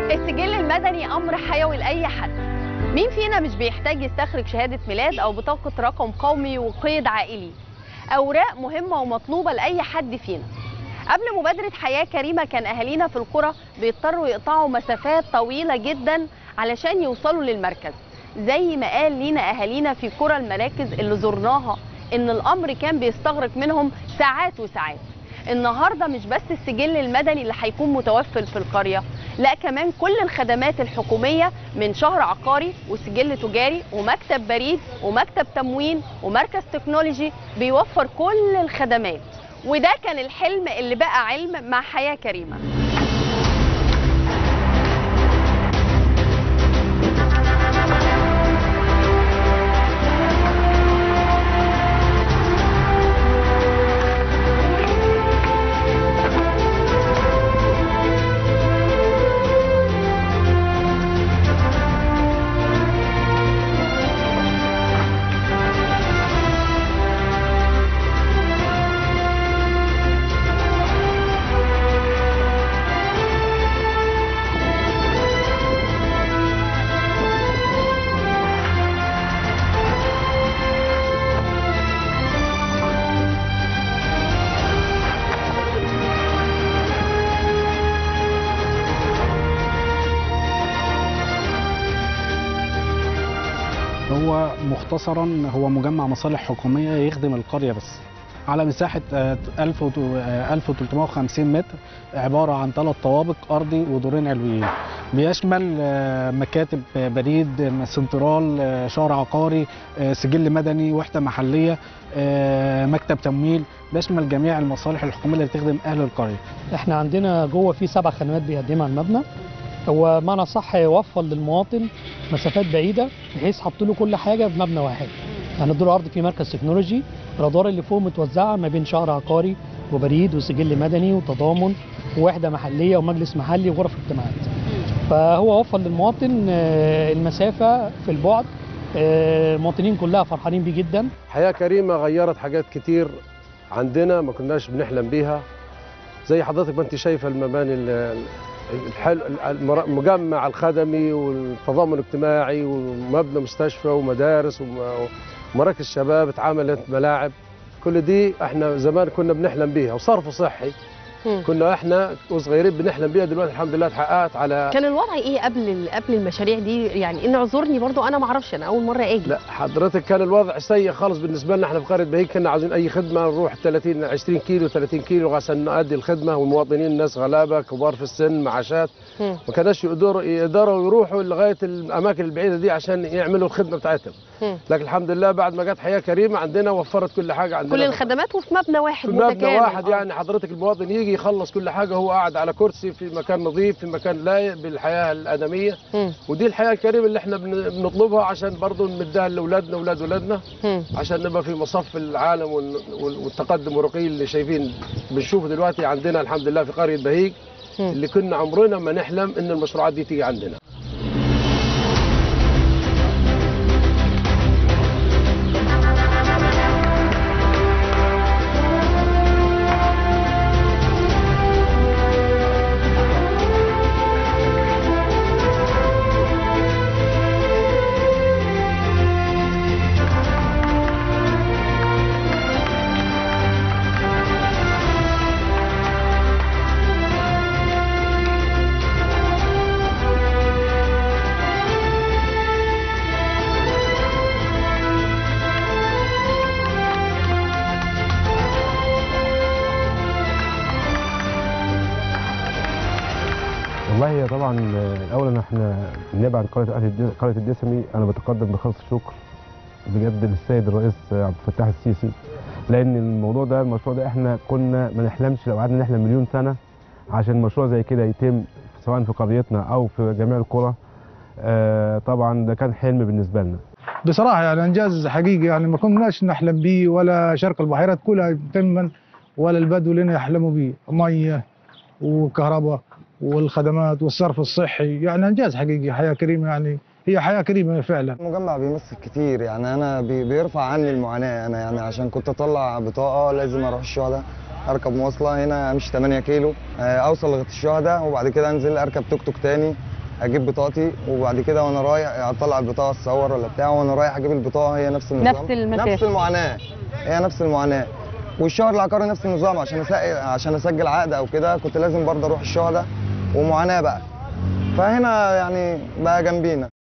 السجل المدني امر حيوي لاي حد مين فينا مش بيحتاج يستخرج شهاده ميلاد او بطاقه رقم قومي وقيد عائلي اوراق مهمه ومطلوبه لاي حد فينا قبل مبادره حياه كريمه كان اهالينا في القرى بيضطروا يقطعوا مسافات طويله جدا علشان يوصلوا للمركز زي ما قال لينا اهالينا في قرى المراكز اللي زرناها ان الامر كان بيستغرق منهم ساعات وساعات النهارده مش بس السجل المدني اللي هيكون متوفر في القريه لا كمان كل الخدمات الحكوميه من شهر عقاري وسجل تجاري ومكتب بريد ومكتب تموين ومركز تكنولوجي بيوفر كل الخدمات وده كان الحلم اللي بقى علم مع حياه كريمه هو مختصرا هو مجمع مصالح حكوميه يخدم القريه بس على مساحه آه، 1000 وت- آه، 1350 متر عباره عن ثلاث طوابق ارضي ودورين علويين بيشمل آه، مكاتب آه، بريد آه، سنترال آه، شهر عقاري آه، سجل مدني وحده محليه آه، مكتب تمويل بيشمل جميع المصالح الحكوميه اللي بتخدم اهل القريه احنا عندنا جوه في سبع خدمات بيقدمها المبنى هو معنى صح يوفر للمواطن مسافات بعيده بحيث حط له كل حاجه في مبنى واحد يعني الدور الارضي فيه مركز تكنولوجي الادوار اللي فوق متوزعه ما بين شهر عقاري وبريد وسجل مدني وتضامن ووحده محليه ومجلس محلي وغرف اجتماعات فهو وفر للمواطن آه، المسافه في البعد آه، المواطنين كلها فرحانين بيه جدا حياة كريمة غيرت حاجات كتير عندنا ما كناش بنحلم بيها زي حضرتك ما انت شايفة المباني ال- الحلو المر- المجمع الخدمي والتضامن الاجتماعي ومبنى مستشفى ومدارس وم- ومراكز شباب اتعملت ملاعب كل دي احنا زمان كنا بنحلم بيها وصرف صحي مم. كنا احنا وصغيرين بنحلم بيها دلوقتي الحمد لله اتحققت على كان الوضع ايه قبل ال- قبل المشاريع دي يعني ان اعذرني برضو انا ما اعرفش انا اول مره اجي لا حضرتك كان الوضع سيء خالص بالنسبه لنا احنا في قريه بهيك كنا عاوزين اي خدمه نروح 30 20 كيلو 30 كيلو عشان نؤدي الخدمه والمواطنين الناس غلابه كبار في السن معاشات مم. ما كانوش يقدروا يقدروا يروحوا لغايه الاماكن البعيده دي عشان يعملوا الخدمه بتاعتهم مم. لكن الحمد لله بعد ما جت حياه كريمه عندنا وفرت كل حاجه عندنا كل الخدمات وفي مبنى واحد في مبنى متكامل واحد آه. يعني حضرتك المواطن يجي يخلص كل حاجه هو قاعد على كرسي في مكان نظيف في مكان لايق بالحياه الادميه مم. ودي الحياه الكريمه اللي احنا بن- بنطلبها عشان برضه نمدها لاولادنا واولاد اولادنا مم. عشان نبقى في مصف العالم وال- وال- والتقدم والرقي اللي شايفين بنشوفه دلوقتي عندنا الحمد لله في قريه بهيج مم. اللي كنا عمرنا ما نحلم ان المشروعات دي تيجي عندنا والله هي طبعا آه، اولا احنا نبعد عن قريه اهل الد- قريه الدسمي انا بتقدم بخالص الشكر بجد للسيد الرئيس آه، عبد الفتاح السيسي لان الموضوع ده المشروع ده احنا كنا ما نحلمش لو قعدنا نحلم مليون سنه عشان مشروع زي كده يتم سواء في قريتنا او في جميع القرى آه، طبعا ده كان حلم بالنسبه لنا بصراحة يعني إنجاز حقيقي يعني ما كناش نحلم به ولا شرق البحيرات كلها تما ولا البدو لنا يحلموا به مية وكهرباء والخدمات والصرف الصحي يعني إنجاز حقيقي حياة كريمة يعني هي حياة كريمة فعلا المجمع بيمثل كتير يعني انا بي- بيرفع عني المعاناه انا يعني عشان كنت اطلع بطاقه لازم اروح الشهداء اركب مواصله هنا امشي 8 كيلو آه، اوصل لغايه الشهداء وبعد كده انزل اركب توك توك تاني اجيب بطاقتي وبعد كده وانا رايح اطلع البطاقه اتصور ولا بتاع وانا رايح اجيب البطاقه هي نفس النظام نفس المسافة. نفس المعاناه هي نفس المعاناه والشهر العقاري نفس النظام عشان أسجل عشان اسجل عقد او كده كنت لازم برضه اروح الشهر ده ومعاناه بقى فهنا يعني بقى جنبينا